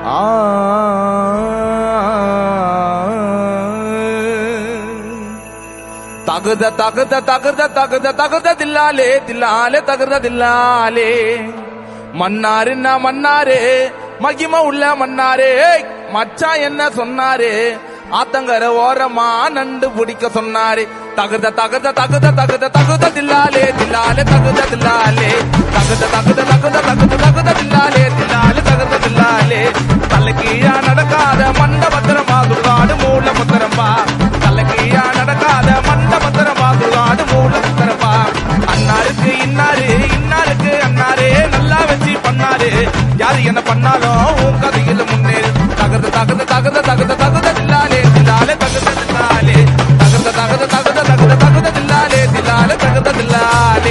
தகுத தகுத தகுத தகுத தகுத தில்லாலே தில்லாலே தகுத தில்லாலே மன்னாருன்னா மன்னாரே மகிம உள்ள மன்னாரே ஏய், மச்சான் என்ன சொன்னாரு ஆத்தங்கர ஓரமா நண்டு பிடிக்க சொன்னாரு தகுத தகுத தகுத தகுத தகுத தில்லாலே தில்லாலே தகுத தில்லாலே தகுத தகுத தகுத தகுத தகுத தில்லாலே தில்லாலே தகுத தில்லாலே தலை கீழா நடக்காத மண்ட பத்திரமா துர்காடு மூல பத்திரமா தலை கீழா நடக்காத மண்ட பத்திரமா துர்காடு மூல பத்திரமா அண்ணாருக்கு இன்னாரு இன்னாருக்கு அண்ணாரே நல்லா வச்சு பண்ணாரு யாரு என்ன பண்ணாலும் உன் கதையில முன்னேறு தகுத தகுத தகுத தகுத தகுத தில்லாலே தில்லாலே தகுத தில்லாலே தகுத தகுத தகுத தகுத தகுத தில்லாலே தில்லாலே தகுத தில்லாலே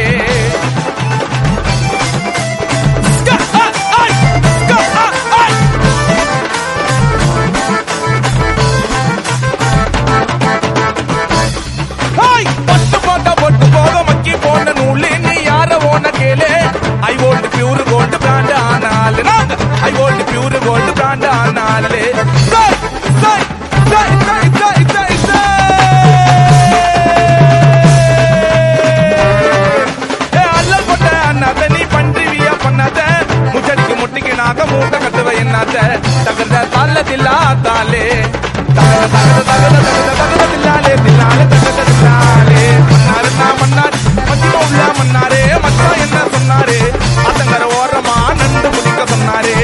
ஹாய் பட்டு போட்ட பொட்டு போக மக்கி போன நூலு நீ யார ஓன கேளு I old pure gold brand ஆனாலே நாங்க I old pure gold brand ஆனாலே சை சை சை சை சை சை சை ஏ அல்லல் போட்ட அண்ணாத நீ பன்றிவியா பண்ணாத முச்சடிக்கு முட்டிக்கு நாக மூட்டை கட்டுவ என்னாத தகுந்த தால தில்லா தாலே தகுத தகுத தகுத தகுத தகுத தில்லாலே தில்லாலே தகுத தில்லாலே மன்னாரு நான் மன்னார் மத்தியமா உள்ள மன்னாரே மச்சா என்ன சொன்னாரு அத்தங்கர ஓரமா நண்டு முடிக்க சொன்னாரே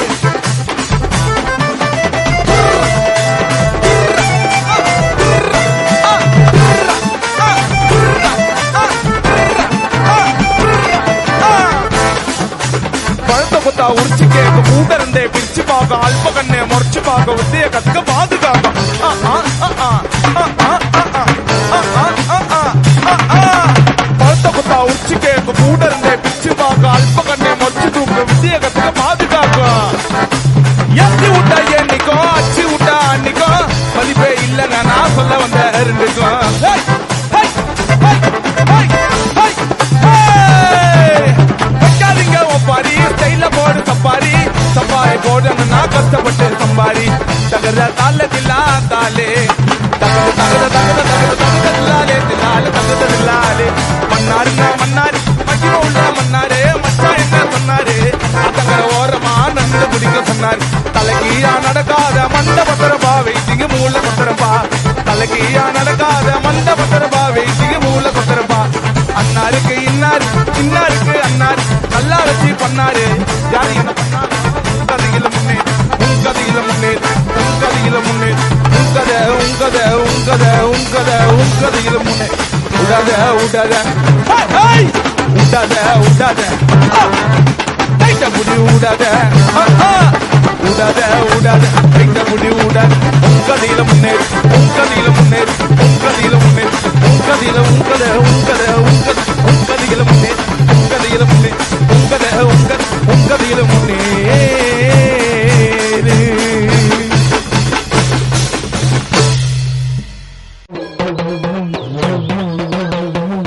பழத்த கொத்தா உரிச்சு கேட்க கூட இருந்தே பிரிச்சு பார்க்க அல்ப கண்ணே முறைச்சு பார்க்க வித்திய கத்துக்க பாதுகாக்க ஆ, ஆ, ஆ, ஆ, ஆ, ஆ, ஆ, ஆ, ஆ, ஆ, ஆ, ஆ, ஆ. பழத்த கொத்தா உரிச்சு கேட்க கூட இருந்தே பிரிச்சு பார்க்க அல்ப கண்ணே முறைச்சு தூக்க வித்திய கத்துக்க பாதுகாக்க எத்தி விட்டா என்னைக்கோ அச்சு விட்டா அன்னைக்கோ மதிப்பே இல்லைன்னா நான் சொல்ல வந்த ரெண்டுக்கும் hey, hey, hey, hey, hey, hey. வைக்காதீங்க ஒப்பாரி ஸ்டைல போடு சப்பாரி சப்பாரி போடணும்னா கஷ்டப்பட்டு சம்பாரி தகர தால தில்லா தாலே தகர தகர தகர தகர தகர தில்லாலே தில்லாலே தகர தில்லாலே மன்னாருன்னா மன்னாரு மகிம உள்ள மன்னாரே மச்சா என்ன சொன்னாரு தகர ஓரமா நண்டு பிடிக்க சொன்னாரு தலைகீழா நடக்காத மண்ட பத்திரப்பா வெயிட்டிங்க மூல பத்திரப்பா தலைகீழா நடக்காத மண்ட பத்திரப்பா வெயிட்டிங்க மூல பத்திரப்பா அண்ணாருக்கு இன்னாரு இன்னாருக்கு அண்ணாரு நல்லா வச்சு பண்ணாரு யாரு என்ன பண்ணாரு உன் கதையில முன்னே உன் கதையில முன்னே உன் கதையில முன்னே உன் கதை உன் கதை உன் கதை உன் கதை உன் கதையில முன்னே உடாத உடாத ஹேய், ஹேய்! உடாத உடாத ஆ! டைட்ட முடி ஊடாத ஊடாத ஊடாத டைட்ட முடி ஊடாத உன் கதையில முன்னேறு உன் கதையில முன்னேறு உன் கதையில முன்னேறு உன் கதையில உன் கதை உன் கதை உன் கதை உன் கதையில முன்னேறு உன் கதையில முன்னேறு உன் கதை உன் கதை உன் கதையில முன்னேறு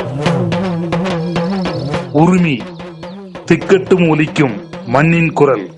உரிமை திக்கட்டும் ஒலிக்கும் மண்ணின் குரல்